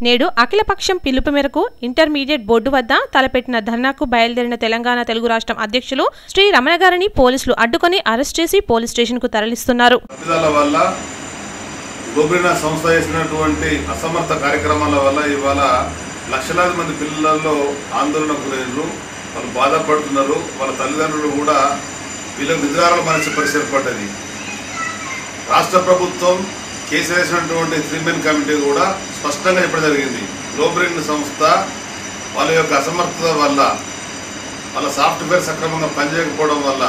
నేడు అఖిలపక్షం పిలుపు మేరకు ఇంటర్మీడియట్ బోర్డు వద్ద తలపెట్టిన ధర్నాకు బయలుదేరిన తెలంగాణ తెలుగు రాష్ట్రం అధ్యక్షులు శ్రీ రమణ గారిని పోలీసులు అడ్డుకొని అరెస్ట్ చేసి పోలీస్ స్టేషన్కు తరలిస్తున్నారు తప్పిదాల వల్ల గోబ్రినా సంస్థ చేసినటువంటి అసమర్థ కార్యక్రమాల వల్ల ఇవాళ లక్షలాది మంది పిల్లల్లో ఆందోళన గురైనరు వాళ్ళు బాధపడుతున్నారు వాళ్ళ తల్లిదండ్రులు కూడా వీళ్ళకి నిద్రాల మనసు పరిస్థితి ఏర్పడ్డది రాష్ట్ర ప్రభుత్వం కేసు వేసినటువంటి త్రీ మెన్ కమిటీ కూడా స్పష్టంగా చెప్పడం జరిగింది గ్లోబ్రిన్ సంస్థ వాళ్ళ యొక్క అసమర్థత వల్ల వాళ్ళ సాఫ్ట్వేర్ సక్రమంగా పనిచేయకపోవడం వల్ల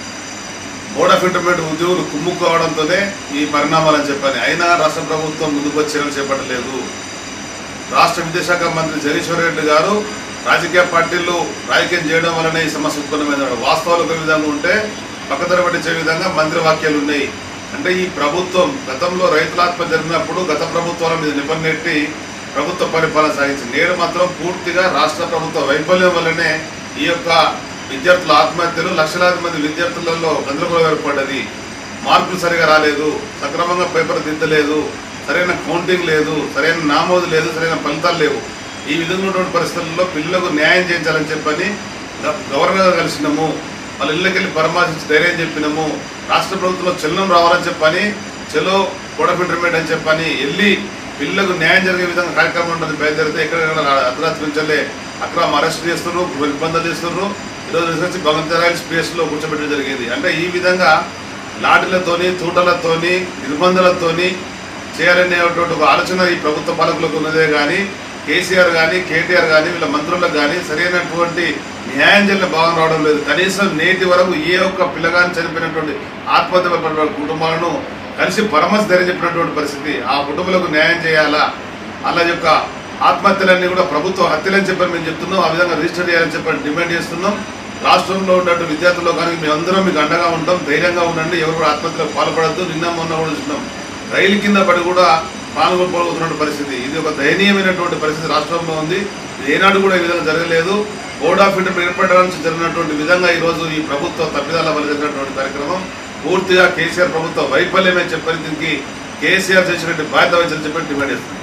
బోర్డ్ ఆఫ్ ఇంటర్మీడియట్ ఉద్యోగులు కుమ్ముకోవడంతోనే ఈ పరిణామాలని చెప్పని అయినా రాష్ట్ర ప్రభుత్వం ముందుకు వచ్చి చర్యలు చేపట్టలేదు రాష్ట్ర విద్యాశాఖ మంత్రి జగదీశ్వర్ రెడ్డి గారు రాజకీయ పార్టీలు రాజకీయం చేయడం వల్లనే ఈ సమస్య ఉత్పన్నమైన వాస్తవాలు ఒక విధంగా ఉంటే పక్కదర పట్టించే విధంగా మంత్రి వాక్యాలు ఉన్నాయి అంటే ఈ ప్రభుత్వం గతంలో రైతుల ఆత్మహత్య జరిగినప్పుడు గత ప్రభుత్వాల మీద నిపన్నెట్టి ప్రభుత్వ పరిపాలన సాగించింది నేడు మాత్రం పూర్తిగా రాష్ట్ర ప్రభుత్వ వైఫల్యం వల్లనే ఈ యొక్క విద్యార్థుల ఆత్మహత్యలు లక్షలాది మంది విద్యార్థులలో గందరగోళం ఏర్పడ్డది మార్కులు సరిగా రాలేదు సక్రమంగా పేపర్ దిద్దలేదు సరైన కౌంటింగ్ లేదు సరైన నామోదు లేదు సరైన ఫలితాలు లేవు ఈ విధంగా ఉన్నటువంటి పరిస్థితుల్లో పిల్లలకు న్యాయం చేయించాలని చెప్పని గ- గవర్నర్ కలిసినాము వాళ్ళ ఇళ్ళకి వెళ్ళి పరామర్శించి ధైర్యం చెప్పినాము రాష్ట్ర ప్రభుత్వంలో చెల్లం రావాలని చెప్పని చెలో బోర్డ్ ఆఫ్ ఇంటర్మీడియట్ అని చెప్పని వెళ్ళి పిల్లలకు న్యాయం జరిగే విధంగా కార్యక్రమం ఉంటుంది బయలుదేరితే ఎక్కడెక్కడ అర్ధరాత్రి నుంచే అక్రమ అరెస్ట్ చేస్తున్నారు ఇబ్బందులు చేస్తున్నారు ఈరోజు తీసుకొచ్చి భగవంతరాయల స్పేస్లో కూర్చోబెట్టడం జరిగింది అంటే ఈ విధంగా లాఠీలతోని తూటలతోని నిర్బంధాలతోని చేయాలనేటువంటి ఒక ఆలోచన ఈ ప్రభుత్వ పాలకులకు ఉన్నదే కానీ కేసీఆర్ కానీ కేటీఆర్ కానీ వీళ్ళ మంత్రులకు కానీ సరైనటువంటి న్యాయం జరిగిన భావన రావడం లేదు కనీసం నేటి వరకు ఏ ఒక్క పిల్లగాని చనిపోయినటువంటి ఆత్మహత్య పడినటువంటి కుటుంబాలను కలిసి పరమశ ధైర్యం చెప్పినటువంటి పరిస్థితి ఆ కుటుంబాలకు న్యాయం చేయాలా వాళ్ళ యొక్క ఆత్మహత్యలన్నీ కూడా ప్రభుత్వ హత్యలని చెప్పని మేము చెప్తున్నాం ఆ విధంగా రిజిస్టర్ చేయాలని చెప్పని డిమాండ్ చేస్తున్నాం రాష్ట్రంలో ఉన్నటువంటి విద్యార్థుల్లో కానీ మేమందరం మీకు అండగా ఉంటాం ధైర్యంగా ఉండండి ఎవరు కూడా ఆత్మహత్యలకు పాల్పడద్దు నిన్న మొన్న కూడా చూసినాం రైలు కింద పడి కూడా పాల్గొనబోతున్న పరిస్థితి ఇది ఒక దయనీయమైనటువంటి పరిస్థితి రాష్ట్రంలో ఉంది ఇది ఏనాడు కూడా ఈ విధంగా జరగలేదు బోర్డ్ ఆఫ్ ఇంటర్ ఏర్పడడానికి జరిగినటువంటి విధంగా ఈరోజు ఈ ప్రభుత్వ తప్పిదాల వల్ల జరిగినటువంటి కార్యక్రమం పూర్తిగా కేసీఆర్ ప్రభుత్వ వైఫల్యమే చెప్పని దీనికి కేసీఆర్ చేసినటువంటి బాధ్యత వహించాలని చెప్పి డిమాండ్ చేస్తుంది